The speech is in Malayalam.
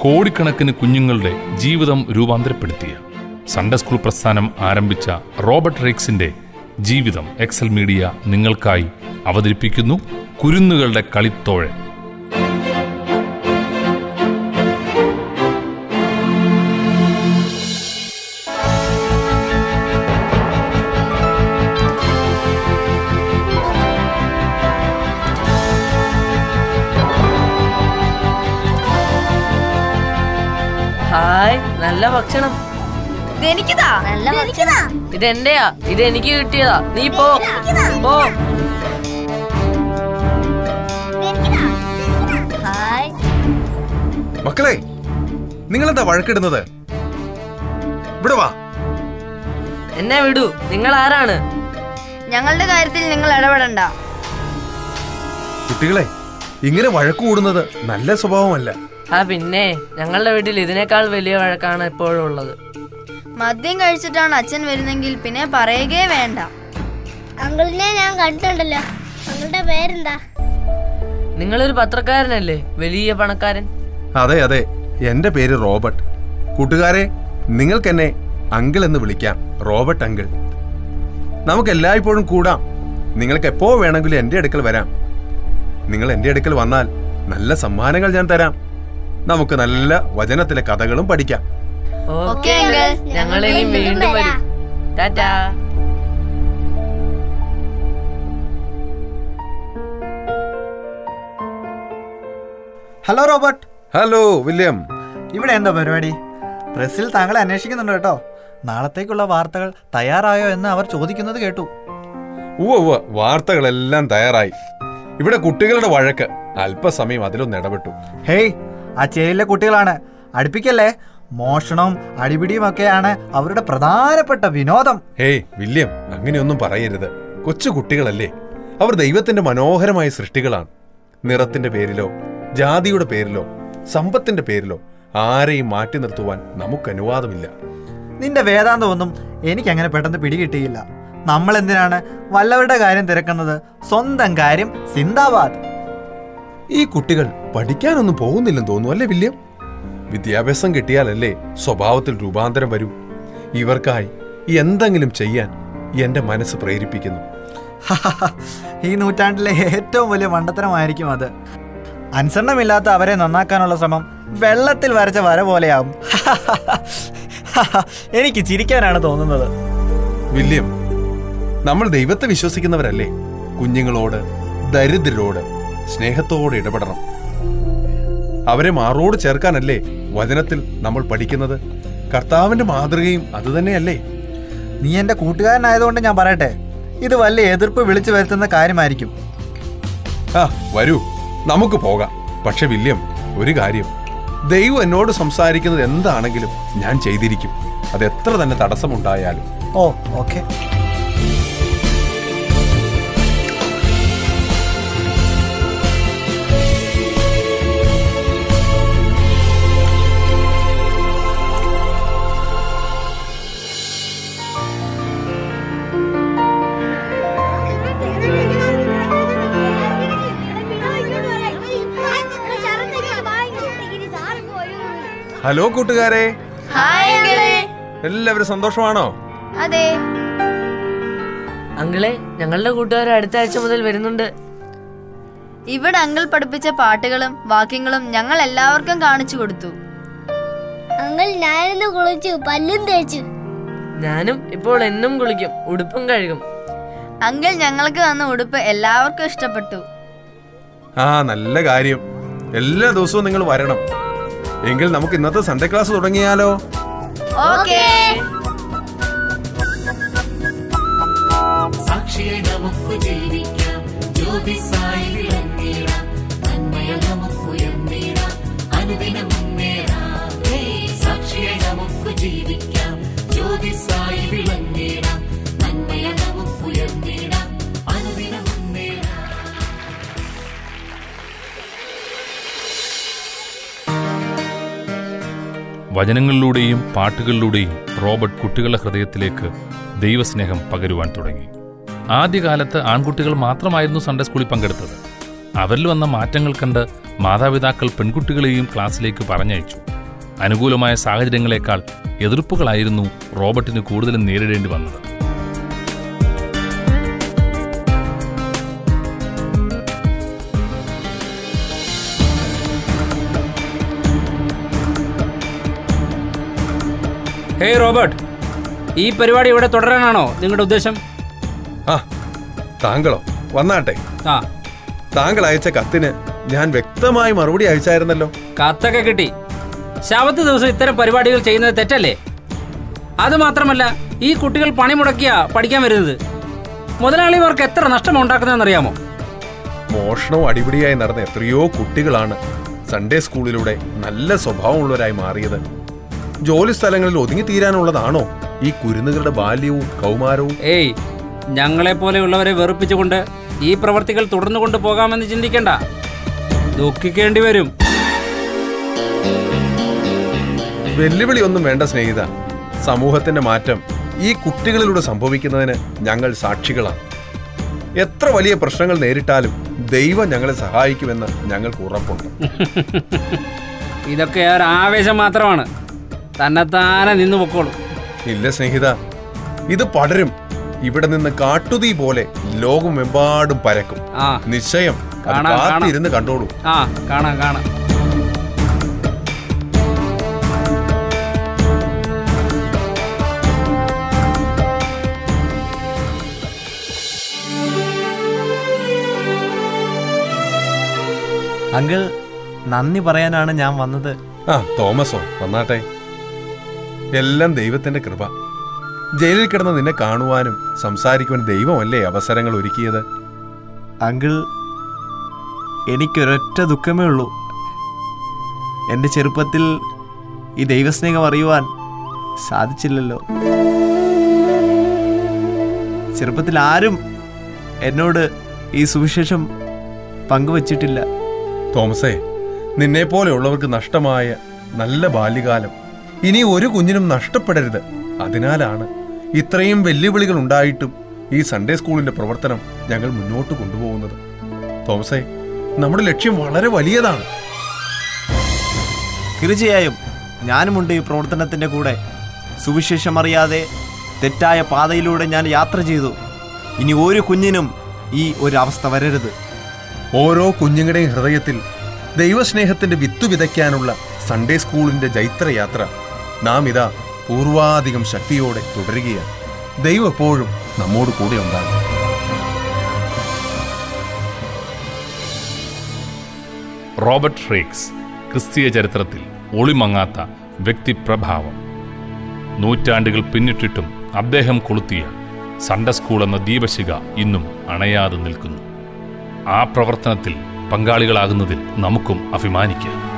കോടിക്കണക്കിന് കുഞ്ഞുങ്ങളുടെ ജീവിതം രൂപാന്തരപ്പെടുത്തിയ സൺഡേ സ്കൂൾ പ്രസ്ഥാനം ആരംഭിച്ച റോബർട്ട് റേക്സിന്റെ ജീവിതം എക്സൽ മീഡിയ നിങ്ങൾക്കായി അവതരിപ്പിക്കുന്നു കുരുന്നുകളുടെ കളിത്തോഴൻ ഹായ് നല്ല ഭക്ഷണം ഇതെനിക്കിതാ നല്ല ഭക്ഷണം ഇത് എന്റെയാ ഇത് എനിക്ക് കിട്ടിയതാ നീ പോ പോ ഹായ് മക്കളെ നിങ്ങളെന്താ വഴക്കിടുന്നത് ഇവിടെ വാ എന്നെ വിടൂ നിങ്ങൾ ആരാണ് ഞങ്ങളുടെ കാര്യത്തിൽ നിങ്ങൾ ഇടപെടണ്ട കുട്ടികളെ ഇങ്ങനെ വഴക്ക് കൂടുന്നത് നല്ല സ്വഭാവമല്ല ആ പിന്നെ ഞങ്ങളുടെ വീട്ടിൽ ഇതിനേക്കാൾ വലിയ വഴക്കാണ് എപ്പോഴും ഉള്ളത് മദ്യം കഴിച്ചിട്ടാണ് അച്ഛൻ വരുന്നെങ്കിൽ പിന്നെ പറയുകയേ വേണ്ട അങ്കിളിനെ ഞാൻ കണ്ടിട്ടുണ്ടല്ലോ അങ്കിളുടെ പേരെന്താ നിങ്ങളൊരു പത്രക്കാരനല്ലേ വലിയ പണക്കാരൻ അതെ അതെ എന്റെ പേര് റോബർട്ട് കൂട്ടുകാരെ നിങ്ങൾക്കെന്നെ അങ്കിൾ എന്ന് വിളിക്കാം റോബർട്ട് അങ്കിൾ നമുക്ക് എല്ലായ്പ്പോഴും കൂടാം നിങ്ങൾക്ക് എപ്പോ വേണമെങ്കിലും എന്റെ അടുക്കൽ വരാം നിങ്ങൾ എന്റെ അടുക്കൽ വന്നാൽ നല്ല സമ്മാനങ്ങൾ ഞാൻ തരാം നമുക്ക് നല്ല വചനത്തിലെ കഥകളും പഠിക്കാം ഓക്കെ അങ്കിൾ ഞങ്ങൾ ഇനി വീണ്ടും വരും tata hello Robert hello William ഇവിടെ എന്താ പരിപാടി പ്രസ്സിൽ താങ്കളെ അന്വേഷിക്കുന്നുണ്ട് കേട്ടോ നാളത്തേക്കുള്ള വാർത്തകൾ തയ്യാറായോ എന്ന് അവർ ചോദിക്കുന്നത് കേട്ടു ഉവ്വ ഉവ്വ വാർത്തകളെല്ലാം തയ്യാറായി ഇവിടെ കുട്ടികളുടെ വഴക്ക് അല്പസമയം അതിലൊന്ന് ഇടപെട്ടു ഹേയ് ആ ചേരിയിലെ കുട്ടികളാണ് അടുപ്പിക്കല്ലേ മോഷണവും അടിപിടിയും ഒക്കെയാണ് അവരുടെ പ്രധാനപ്പെട്ട വിനോദം ഹേയ് വില്യം അങ്ങനെയൊന്നും പറയരുത് കൊച്ചു കുട്ടികളല്ലേ അവർ ദൈവത്തിന്റെ മനോഹരമായ സൃഷ്ടികളാണ് നിറത്തിന്റെ പേരിലോ ജാതിയുടെ പേരിലോ സമ്പത്തിന്റെ പേരിലോ ആരെയും മാറ്റി നിർത്തുവാൻ നമുക്ക് അനുവാദമില്ല നിന്റെ വേദാന്തമൊന്നും എനിക്ക് അങ്ങനെ പെട്ടെന്ന് പിടികിട്ടിയില്ല നമ്മൾ എന്തിനാണ് വല്ലവരുടെ കാര്യം തിരക്കുന്നത് സ്വന്തം കാര്യം സിന്ദാബാദ് ഈ കുട്ടികൾ പഠിക്കാനൊന്നും പോകുന്നില്ലെന്ന് തോന്നുന്നു അല്ലേ വില്യം വിദ്യാഭ്യാസം കിട്ടിയാലല്ലേ സ്വഭാവത്തിൽ രൂപാന്തരം വരൂ ഇവർക്കായി എന്തെങ്കിലും ചെയ്യാൻ എന്റെ മനസ്സ് പ്രേരിപ്പിക്കുന്നു ഈ നൂറ്റാണ്ടിലെ ഏറ്റവും വലിയ മണ്ടത്തരമായിരിക്കും അത് അനുസരണമില്ലാത്ത അവരെ നന്നാക്കാനുള്ള ശ്രമം വെള്ളത്തിൽ വരച്ച വര പോലെയാവും എനിക്ക് ചിരിക്കാനാണ് തോന്നുന്നത് വില്യം നമ്മൾ ദൈവത്തെ വിശ്വസിക്കുന്നവരല്ലേ കുഞ്ഞുങ്ങളോട് ദരിദ്രരോട് സ്നേഹത്തോടെ ഇടപെടണം അവരെ മാറോട് ചേർക്കാനല്ലേ വചനത്തിൽ നമ്മൾ പഠിക്കുന്നത് കർത്താവിന്റെ മാതൃകയും അതുതന്നെയല്ലേ നീ എൻ്റെ കൂട്ടുകാരനായതുകൊണ്ട് ഞാൻ പറയട്ടെ ഇത് വലിയ എതിർപ്പ് വിളിച്ചു വരുത്തുന്ന കാര്യമായിരിക്കും ആ വരൂ നമുക്ക് പോകാം പക്ഷെ വില്യം ഒരു കാര്യം ദൈവം എന്നോട് സംസാരിക്കുന്നത് എന്താണെങ്കിലും ഞാൻ ചെയ്തിരിക്കും അത് എത്ര തന്നെ തടസ്സമുണ്ടായാലും ഓ ഓക്കെ ഹലോ കൂട്ടുകാരെ ഹായ് അങ്കിളേ എല്ലാവരും സന്തോഷമാണോ അതെ അങ്കിളെ ഞങ്ങളുടെ കൂട്ടുകാർ അടുത്ത ആഴ്ച മുതൽ വരുന്നുണ്ട് ഇവിടെ അങ്കിൾ പഠിപ്പിച്ച പാട്ടുകളും വാക്യങ്ങളും ഞങ്ങൾ എല്ലാവർക്കും കാണിച്ചു കൊടുത്തു അങ്കിൾ ഞാനിന്ന് കുളിച്ചു പല്ലും തേച്ചു ഞാനും ഇപ്പോൾ എന്നും കുളിക്കും ഉടുപ്പും കഴുകും അങ്കിൾ ഞങ്ങൾക്ക് തന്ന ഉടുപ്പ് എല്ലാവർക്കും ഇഷ്ടപ്പെട്ടു ആ നല്ല കാര്യം എല്ലാ ദിവസവും നിങ്ങൾ വരണം എങ്കിൽ നമുക്ക് ഇന്നത്തെ സൺഡേ ക്ലാസ് തുടങ്ങിയാലോ ഓക്കേ സാക്ഷിയെ നമുക്ക് ജീവിക്കാം ജ്യോതിസായി വിളങ്ങിടാം നന്മയ നമുക്കുയർന്നിടാം അനുദിനം മുന്നേറാം ഹേയ്, സാക്ഷിയെ നമുക്ക് ജീവിക്കാം ജ്യോതിസായി വിളങ്ങിടാം നന്മയ നമുക്കുയർന്നിടാം അനുദിനം മുന്നേറാം വചനങ്ങളിലൂടെയും പാട്ടുകളിലൂടെയും റോബർട്ട് കുട്ടികളുടെ ഹൃദയത്തിലേക്ക് ദൈവസ്നേഹം പകരുവാൻ തുടങ്ങി ആദ്യകാലത്ത് ആൺകുട്ടികൾ മാത്രമായിരുന്നു സൺഡേ സ്കൂളിൽ പങ്കെടുത്തത് അവരിൽ വന്ന മാറ്റങ്ങൾ കണ്ട് മാതാപിതാക്കൾ പെൺകുട്ടികളെയും ക്ലാസ്സിലേക്ക് പറഞ്ഞയച്ചു അനുകൂലമായ സാഹചര്യങ്ങളെക്കാൾ എതിർപ്പുകളായിരുന്നു റോബർട്ടിന് കൂടുതലും നേരിടേണ്ടി വന്നത് ഹേയ് റോബർട്ട് ഈ പരിപാടി ഇവിടെ തുടരാനാണോ നിങ്ങളുടെ ഉദ്ദേശം ആ താങ്കളോ വന്നാട്ടെ ആ താങ്കൾ അയച്ച കത്തിന് ഞാൻ വ്യക്തമായി മറുപടി അയച്ചായിരുന്നല്ലോ കത്തൊക്കെ കിട്ടി ശാപത്ത് ദിവസം ഇത്തരം പരിപാടികൾ ചെയ്യുന്നത് തെറ്റല്ലേ അത് മാത്രമല്ല ഈ കുട്ടികൾ പണി മുടക്കിയ പഠിക്കാൻ വരുന്നത് മുതലാളിമാർക്ക് എത്ര നഷ്ടം ഉണ്ടാക്കുന്നതെന്നറിയാമോ മോഷണവും അടിപിടിയായി നടന്ന എത്രയോ കുട്ടികളാണ് സൺഡേ സ്കൂളിലൂടെ നല്ല സ്വഭാവമുള്ളവരായി മാറിയത് ജോലി സ്ഥലങ്ങളിൽ ഒതുങ്ങി തീരാനുള്ളതാണോ ഈ കുരുന്നുകളുടെ ബാല്യവും കൗമാരവും ഏയ് ഞങ്ങളെ പോലെയുള്ളവരെ വെറുപ്പിച്ചുകൊണ്ട് ഈ പ്രവർത്തികൾ തുടർന്നു കൊണ്ട് പോകാമെന്ന് ചിന്തിക്കണ്ട ദുഃഖിക്കേണ്ടി വരും വെല്ലുവിളി ഒന്നും വേണ്ട സ്നേഹിത സമൂഹത്തിന്റെ മാറ്റം ഈ കുട്ടികളിലൂടെ സംഭവിക്കുന്നതിന് ഞങ്ങൾ സാക്ഷികളാണ് എത്ര വലിയ പ്രശ്നങ്ങൾ നേരിട്ടാലും ദൈവം ഞങ്ങളെ സഹായിക്കുമെന്ന് ഞങ്ങൾക്ക് ഉറപ്പുണ്ട് ഇതൊക്കെ ഒരു ആവേശം മാത്രമാണ് തന്നെത്താനെ നിന്നു പൊക്കോളും ഇല്ല സ്നേഹിത ഇത് പടരും ഇവിടെ നിന്ന് കാട്ടുതീ പോലെ ലോകമെമ്പാടും പരക്കും ആ നിശ്ചയം അത് കാണാം, കാണാം. കാത്തിരുന്ന് കണ്ടോളൂ ആ കാണാം കാണാം അങ്കിൾ നന്ദി പറയാനാണ് ഞാൻ വന്നത് ആ തോമസോ വന്നാട്ടെ എല്ലാം ദൈവത്തിന്റെ കൃപ ജയിലിൽ കിടന്ന് നിന്നെ കാണുവാനും സംസാരിക്കുവാനും ദൈവമല്ലേ അവസരങ്ങൾ ഒരുക്കിയത് അങ്കിൾ എനിക്കൊരൊറ്റ ദുഃഖമേ ഉള്ളൂ എൻ്റെ ചെറുപ്പത്തിൽ ഈ ദൈവസ്നേഹം അറിയുവാൻ സാധിച്ചില്ലല്ലോ ചെറുപ്പത്തിൽ ആരും എന്നോട് ഈ സുവിശേഷം പങ്കുവച്ചിട്ടില്ല തോമസേ നിന്നെ പോലെയുള്ളവർക്ക് നഷ്ടമായ നല്ല ബാല്യകാലം ഇനി ഒരു കുഞ്ഞിനും നഷ്ടപ്പെടരുത് അതിനാലാണ് ഇത്രയും വെല്ലുവിളികൾ ഉണ്ടായിട്ടും ഈ സൺഡേ സ്കൂളിന്റെ പ്രവർത്തനം ഞങ്ങൾ മുന്നോട്ട് കൊണ്ടുപോകുന്നത് തോമസേ നമ്മുടെ ലക്ഷ്യം വളരെ വലിയതാണ് തീർച്ചയായും ഞാനുമുണ്ട് ഈ പ്രവർത്തനത്തിൻ്റെ കൂടെ സുവിശേഷം അറിയാതെ തെറ്റായ പാതയിലൂടെ ഞാൻ യാത്ര ചെയ്തു ഇനി ഒരു കുഞ്ഞിനും ഈ ഒരു അവസ്ഥ വരരുത് ഓരോ കുഞ്ഞുങ്ങളുടെയും ഹൃദയത്തിൽ ദൈവസ്നേഹത്തിന്റെ വിത്തു വിതയ്ക്കാനുള്ള സൺഡേ സ്കൂളിന്റെ ജൈത്രയാത്ര നാം ഇതാ പൂർവാധികം ശക്തിയോടെ തുടരുകയാണ് ദൈവം എപ്പോഴും നമ്മോട് കൂടെ ഉണ്ടാകും റോബർട്ട് ഫ്രേക്സ് ക്രിസ്തീയ ചരിത്രത്തിൽ ഒളിമങ്ങാത്ത വ്യക്തിപ്രഭാവം നൂറ്റാണ്ടുകൾ പിന്നിട്ടിട്ടും അദ്ദേഹം കൊളുത്തിയ സൺഡേ സ്കൂൾ എന്ന ദീപശിക ഇന്നും അണയാതെ നിൽക്കുന്നു ആ പ്രവർത്തനത്തിൽ പങ്കാളികളാകുന്നതിൽ നമുക്കും അഭിമാനിക്കാം